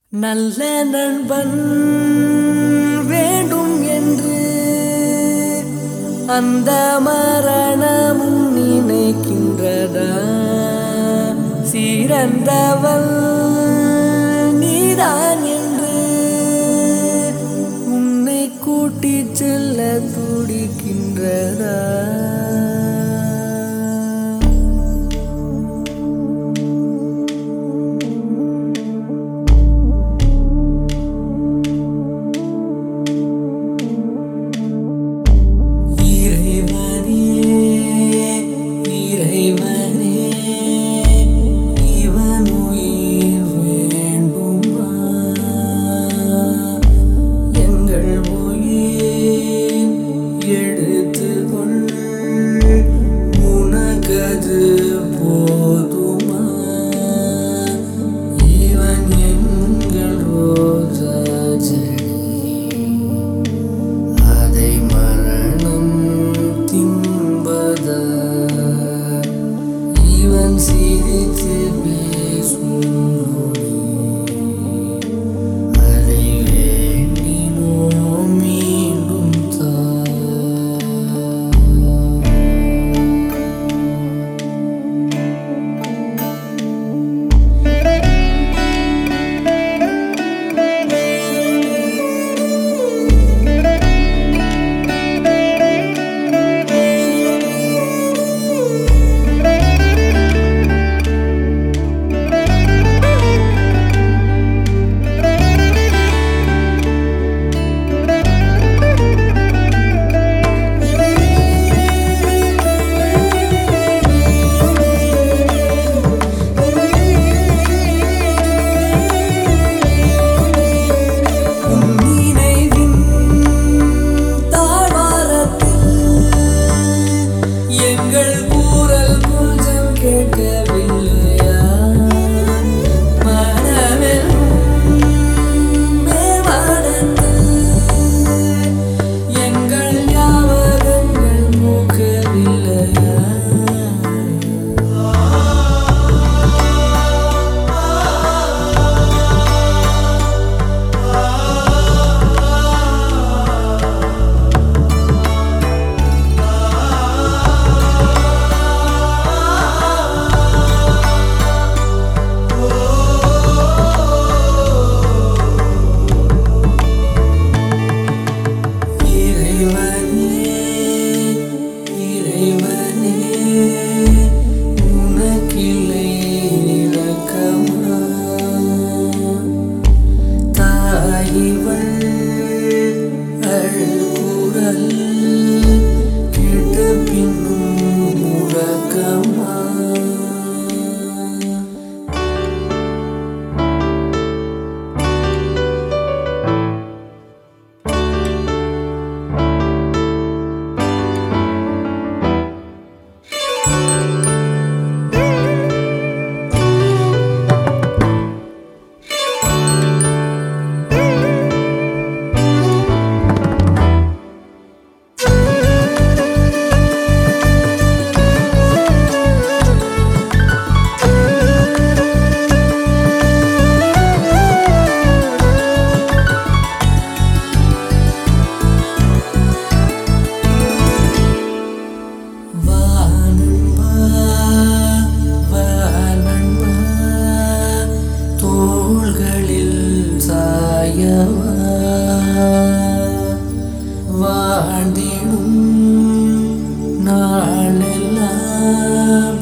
நல்ல நண்பன் வேண்டும் என்று அந்த மரணமும் நினைக்கின்றதா சிறந்தவள் நீதான் என்று உன்னை கூட்டிச் செல்ல துடிக்கின்றதா இறைவனே இறைவனே இவன் உயிர் வேண்டுமா எங்கள் உயிர் எடுத்துக்கொள் உனக்கது போதுமா இவன் எங்கள் ரோஜா செடி அதை மரணம் தின்பதா இவன் சிரித்து பேசும் நொடி. அதை வேண்டினோம் மீண்டும் தா உன் நினைவின் தாழ்வாரத்தில் எங்கள் கூறல் கொஞ்சம் கேட்கவில்லையா மனமெல்லும் மேவானத்தில் எங்கள் ஞாபகங்கள் மூக்கவில்லையா இறைவனே இறைவனே உனக்கில்லை இலக்கமா தாயிவள் அழுகுரல் கேட்ட பின்னும் உறக்கமா வா நண்பா வா நண்பா தோள்களில் சாயவா வாழ்ந்திடும் நாளெல்லாம்